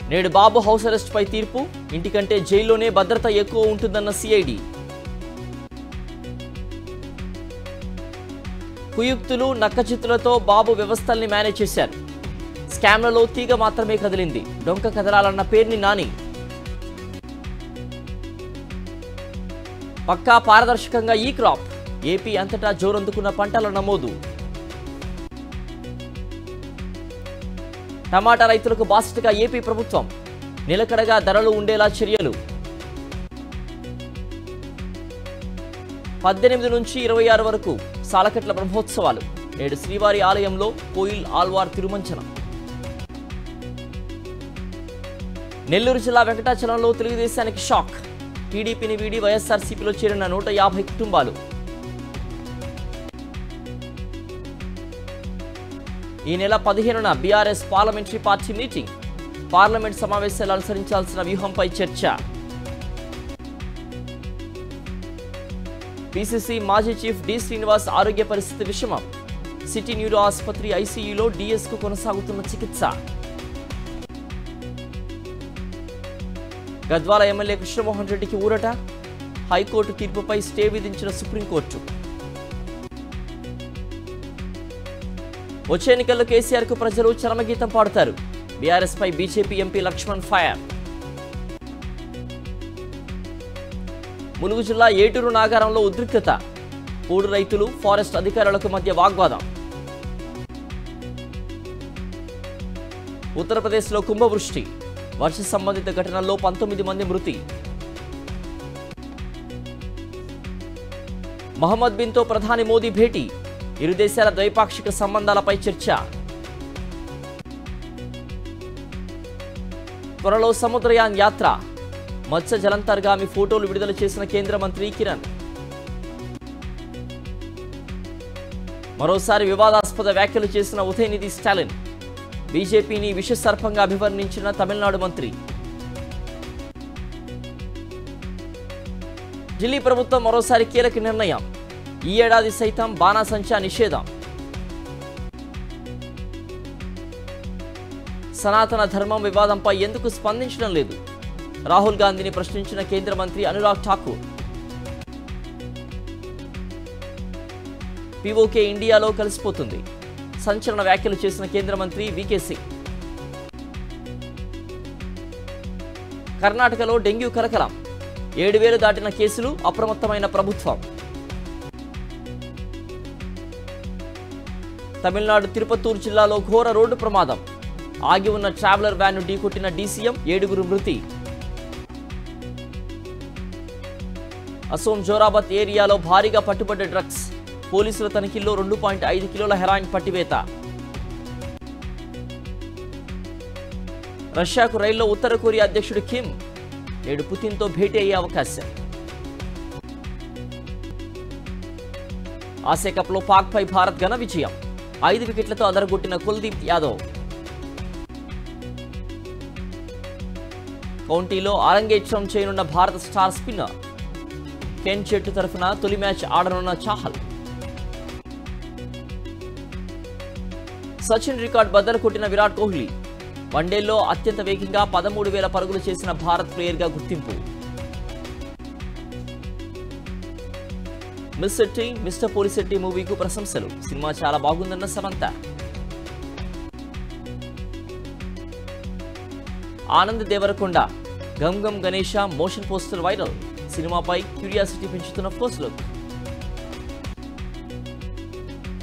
నేడు బాబు house arrest పై తీర్పు ఇంటికంటే జైల్లోనే భద్రత ఎక్కువ ఉంటుందన్న సిఐడి కుయుక్తులు నక్కచిత్తులతో బాబు వ్యవస్థల్ని మేనేజ్ చేశారు స్కామ్లలో తీగ మాత్రమే కదిలింది డొంక కదలాలన్న పేరుని నాని పక్కా పారదర్శకంగా ఈ క్రాప్ ఏపీ అంతటా జోరందుకున్న పంటల నమోదు టమాటా రైతులకు బాసటగా ఏపీ ప్రభుత్వం నిలకడగా ధరలు ఉండేలా చర్యలు పద్దెనిమిది నుంచి ఇరవై ఆరు వరకు సాలకట్ల బ్రహ్మోత్సవాలు నేడు శ్రీవారి ఆలయంలో కోయిల్ ఆల్వార్ తిరుమంచనం నెల్లూరు జిల్లా వెంకటాచలంలో తెలుగుదేశానికి షాక్ టీడీపీని వీడి వైఎస్ఆర్సీపీలో చేరిన నూట యాభై కుటుంబాలు ఈ నెల పదిహేనున BRS parliamentary party meeting parliament సమావేశాలు అనుసరించాల్సిన వ్యూహంపై చర్చ పిసిసి మాజీ చీఫ్ డి శ్రీనివాస్ ఆరోగ్య పరిస్థితి విషమం సిటీ న్యూరో ఆసుపత్రి ఐసీయూలో డిఎస్కు కొనసాగుతున్న చికిత్స గద్వాల ఎమ్మెల్యే కృష్ణమోహన్ రెడ్డికి ఊరట హైకోర్టు తీర్పుపై స్టే విధించిన సుప్రీంకోర్టు వచ్చే ఎన్నికల్లో కేసీఆర్ కు ప్రజలు చరమగీతం పాడుతారు బీఆర్ఎస్ పై BJP MP Laxman fire Mulugu జిల్లా ఏటూరు నాగారంలో ఉద్రిక్తత పూడు రైతులు ఫారెస్ట్ అధికారులకు మధ్య వాగ్వాదం ఉత్తరప్రదేశ్లో కుంభవృష్టి వర్ష సంబంధిత ఘటనల్లో పంతొమ్మిది మంది మృతి మహమ్మద్ బిన్తో ప్రధాని మోదీ భేటీ ఇరు దేశాల ద్వైపాక్షిక సంబంధాలపై చర్చ త్వరలో సముద్రయాన్ యాత్ర మత్స్య జలంతర్గామి ఫోటోలు విడుదల చేసిన కేంద్ర మంత్రి కిరణ్ మరోసారి వివాదాస్పద వ్యాఖ్యలు చేసిన ఉదయనిధి స్టాలిన్ బీజేపీని విషసర్పంగా అభివర్ణించిన తమిళనాడు మంత్రి ఢిల్లీ ప్రభుత్వం మరోసారి కీలక నిర్ణయం ఈ ఏడాది సైతం బాణాసంచా నిషేధం సనాతన ధర్మం వివాదంపై ఎందుకు స్పందించడం లేదు రాహుల్ గాంధీని ప్రశ్నించిన కేంద్ర మంత్రి అనురాగ్ ఠాకూర్ పీఓకే ఇండియాలో కలిసిపోతుంది సంచలన వ్యాఖ్యలు చేసిన కేంద్ర మంత్రి వికే సింగ్ కర్ణాటకలో డెంగ్యూ కలకలం ఏడు వేలు దాటిన కేసులు అప్రమత్తమైన ప్రభుత్వం తమిళనాడు తిరుపత్తూరు జిల్లాలో ఘోర రోడ్డు ప్రమాదం ఆగి ఉన్న ట్రావెలర్ వ్యాన్ ఢీకొట్టిన డీసీఎం ఏడుగురు మృతి అసోం జోరాబత్ ఏరియాలో భారీగా పట్టుబడ్డ డ్రగ్స్ పోలీసుల తనిఖీల్లో రెండు పాయింట్ ఐదు కిలోల హెరాయిన్ పట్టివేత రష్యాకు రైల్లో ఉత్తర కొరియా అధ్యక్షుడు కిమ్ నేడు పుతిన్తో భేటీ అయ్యే అవకాశం ఆసియా కప్లో పాక్పై భారత్ ఘన విజయం ఐదు వికెట్లతో అదరగొట్టిన కుల్దీప్ యాదవ్ కౌంటీలో అరంగేట్రం చేయనున్న భారత స్టార్ స్పిన్నర్ కెన్ చెట్టు తరఫున తొలి మ్యాచ్ ఆడనున్న చాహల్ సచిన్ రికార్డ్ బద్దలు కొట్టిన విరాట్ కోహ్లీ వన్డేల్లో అత్యంత వేగంగా పదమూడు వేల పరుగులు చేసిన భారత్ ప్లేయర్గా గుర్తింపు మిస్ శెట్టి మిస్టర్ పోలిశెట్టి మూవీకు ప్రశంసలు సినిమా చాలా బాగుందన్న Samantha Anand Deverakonda Gam Gam Ganesha motion poster viral సినిమాపై క్యూరియాసిటీ పెంచుతున్న ఫస్ట్ లుక్